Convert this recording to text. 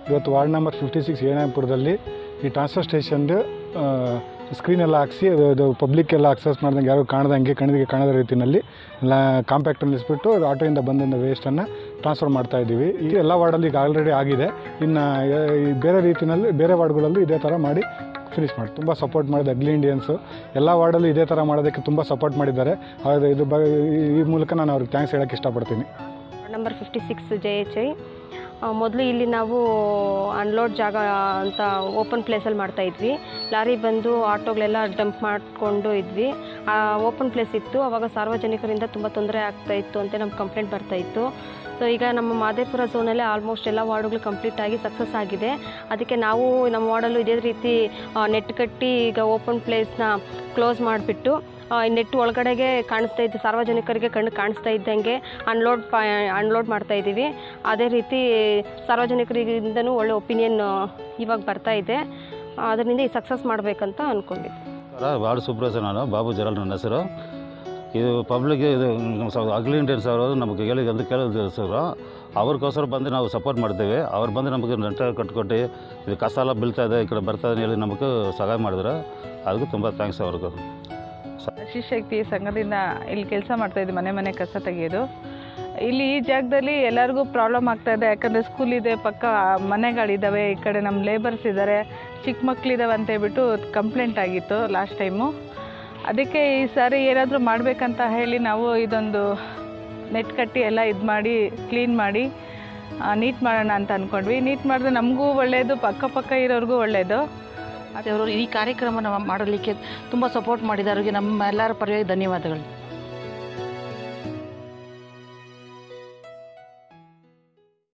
ಇವತ್ತು ward number fifty six ಏನಾಪುರದಲ್ಲಿ ಈ ಟ್ರಾನ್ಸ್ಫರ್ ಸ್ಟೇಷನ್ದು ಸ್ಕ್ರೀನ್ ಎಲ್ಲ ಹಾಕ್ಸಿ ಅದು ಪಬ್ಲಿಕ್ ಎಲ್ಲ ಅಕ್ಸೆಸ್ ಮಾಡ್ದಂಗೆ ಯಾರು ಕಾಣ್ದಂಗೆ ಕಣ್ಣಿಗೆ ಕಾಣದ ರೀತಿಯಲ್ಲಿ ಎಲ್ಲ ಕಾಂಪ್ಯಾಕ್ಟ್ ನಿಲ್ಲಿಸ್ಬಿಟ್ಟು ಆಟೋಯಿಂದ ಬಂದಂಥ ವೇಸ್ಟನ್ನು ಟ್ರಾನ್ಸ್ಫರ್ ಮಾಡ್ತಾ ಇದ್ದೀವಿ ಈ ಎಲ್ಲ ವಾರ್ಡಲ್ಲಿ ಈಗ ಆಲ್ರೆಡಿ ಆಗಿದೆ ಇನ್ನು ಈ ಬೇರೆ ರೀತಿಯಲ್ಲಿ ಬೇರೆ ವಾರ್ಡ್ಗಳಲ್ಲೂ ಇದೇ ಥರ ಮಾಡಿ ಫಿನಿಶ್ ಮಾಡಿ ತುಂಬ ಸಪೋರ್ಟ್ ಮಾಡಿದೆ ಅಗ್ಲಿ ಇಂಡಿಯನ್ಸು ಎಲ್ಲ ವಾರ್ಡಲ್ಲೂ ಇದೇ ಥರ ಮಾಡೋದಕ್ಕೆ ತುಂಬ ಸಪೋರ್ಟ್ ಮಾಡಿದ್ದಾರೆ ಹಾಗಾಗಿ ಇದು ಬ ಈ ಮೂಲಕ ನಾನು ಅವ್ರಿಗೆ ಥ್ಯಾಂಕ್ಸ್ ಹೇಳೋಕ್ಕೆ ಇಷ್ಟಪಡ್ತೀನಿ number fifty six J H I ಮೊದಲು ಇಲ್ಲಿ ನಾವು ಅನ್ಲೋಡ್ ಜಾಗ ಅಂತ ಓಪನ್ ಪ್ಲೇಸಲ್ಲಿ ಮಾಡ್ತಾ ಇದ್ವಿ ಲಾರಿ ಬಂದು ಆಟೋಗಳೆಲ್ಲ ಡಂಪ್ ಮಾಡಿಕೊಂಡು ಇದ್ವಿ ಓಪನ್ ಪ್ಲೇಸ್ ಇತ್ತು ಆವಾಗ ಸಾರ್ವಜನಿಕರಿಂದ ತುಂಬ ತೊಂದರೆ ಆಗ್ತಾ ಇತ್ತು ಅಂತ ನಮ್ಗೆ ಕಂಪ್ಲೇಂಟ್ ಬರ್ತಾ ಇತ್ತು ಸೊ ಈಗ ನಮ್ಮ ಮಾದೇಪುರ ಝೋನಲ್ಲೇ ಆಲ್ಮೋಸ್ಟ್ ಎಲ್ಲ ವಾರ್ಡ್ಗಳು ಕಂಪ್ಲೀಟ್ ಆಗಿ ಸಕ್ಸಸ್ ಆಗಿದೆ ಅದಕ್ಕೆ ನಾವು ನಮ್ಮ ವಾರ್ಡಲ್ಲೂ ಇದೇ ರೀತಿ ನೆಟ್ ಕಟ್ಟಿ ಈಗ ಓಪನ್ ಪ್ಲೇಸ್ನ ಕ್ಲೋಸ್ ಮಾಡಿಬಿಟ್ಟು ನೆಟ್ ಒಳಗಡೆಗೆ ಕಾಣಿಸ್ತಾ ಇದ್ದು ಸಾರ್ವಜನಿಕರಿಗೆ ಕಣ್ಣು ಕಾಣಿಸ್ತಾ ಇದ್ದಂಗೆ ಅನ್ಲೋಡ್ ಪ ಅನ್ಲೋಡ್ ಮಾಡ್ತಾ ಇದ್ದೀವಿ ಅದೇ ರೀತಿ ಸಾರ್ವಜನಿಕರಿಂದನೂ ಒಳ್ಳೆ ಒಪಿನಿಯನ್ ಇವಾಗ ಬರ್ತಾ ಇದೆ ಅದರಿಂದ ಈ ಸಕ್ಸಸ್ ಮಾಡಬೇಕಂತ ಅಂದ್ಕೊಂಡಿದ್ದೆ ನಮಸ್ಕಾರ ವಾರ್ಡ್ ಸೂಪರ್ವೈಸರ್ ನಾನು ಬಾಬು ಜರಲ್ ನನ್ನ ಹೆಸರು ಇದು ಪಬ್ಲಿಕ್ ಇದು ಅಗ್ಲಿ ಇಂಡಿಯನ್ಸ್ ಅವರು ನಮಗೆ ಹೇಳಿ ಅಂತ ಕೇಳಿದ್ರು ಸರ್ ಅವ್ರಿಗೋಸ್ಕರ ಬಂದು ನಾವು ಸಪೋರ್ಟ್ ಮಾಡ್ತೇವೆ ಅವ್ರು ಬಂದು ನಮಗೆ ನೆಟ್ಟ ಕಟ್ಕೊಟ್ಟು ಇದು ಕಸ ಎಲ್ಲ ಬೀಳ್ತಾ ಇದೆ ಈ ಕಡೆ ಬರ್ತಾ ಇದೆ ಹೇಳಿ ನಮಗೆ ಸಹಾಯ ಮಾಡಿದ್ರು ಅದಕ್ಕೂ ತುಂಬ ಥ್ಯಾಂಕ್ಸ್ ಅವ್ರಿಗೂ ಶಿವಶಕ್ತಿ ಸಂಘದಿಂದ ಇಲ್ಲಿ ಕೆಲಸ ಮಾಡ್ತಾ ಇದ್ದೆ ಮನೆ ಮನೆ ಕಸ ತೆಗೆಯೋದು ಇಲ್ಲಿ ಈ ಜಾಗದಲ್ಲಿ ಎಲ್ಲರಿಗೂ ಪ್ರಾಬ್ಲಮ್ ಆಗ್ತಾ ಇದೆ ಯಾಕಂದರೆ ಸ್ಕೂಲ್ ಇದೆ ಪಕ್ಕ ಮನೆಗಳಿದ್ದಾವೆ ಈ ಕಡೆ ನಮ್ಮ ಲೇಬರ್ಸ್ ಇದ್ದಾರೆ ಚಿಕ್ಕ ಮಕ್ಕಳಿದ್ದಾವೆ ಅಂತ ಹೇಳ್ಬಿಟ್ಟು ಕಂಪ್ಲೇಂಟ್ ಆಗಿತ್ತು ಲಾಸ್ಟ್ ಟೈಮು ಅದಕ್ಕೆ ಈ ಸಾರಿ ಏನಾದರೂ ಮಾಡಬೇಕಂತ ಹೇಳಿ ನಾವು ಇದೊಂದು ನೆಟ್ ಕಟ್ಟಿ ಎಲ್ಲ ಇದು ಮಾಡಿ ಕ್ಲೀನ್ ಮಾಡಿ ನೀಟ್ ಮಾಡೋಣ ಅಂತ ಅಂದ್ಕೊಂಡ್ವಿ ನೀಟ್ ಮಾಡಿದ್ರೆ ನಮಗೂ ಒಳ್ಳೆಯದು ಪಕ್ಕ ಪಕ್ಕ ಇರೋರಿಗೂ ಒಳ್ಳೆಯದು ಅವರು ಈ ಕಾರ್ಯಕ್ರಮ ಮಾಡಲಿಕ್ಕೆ ತುಂಬ ಸಪೋರ್ಟ್ ಮಾಡಿದವರಿಗೆ ನಮ್ಮ ಎಲ್ಲರ ಪರವಾಗಿ ಧನ್ಯವಾದಗಳು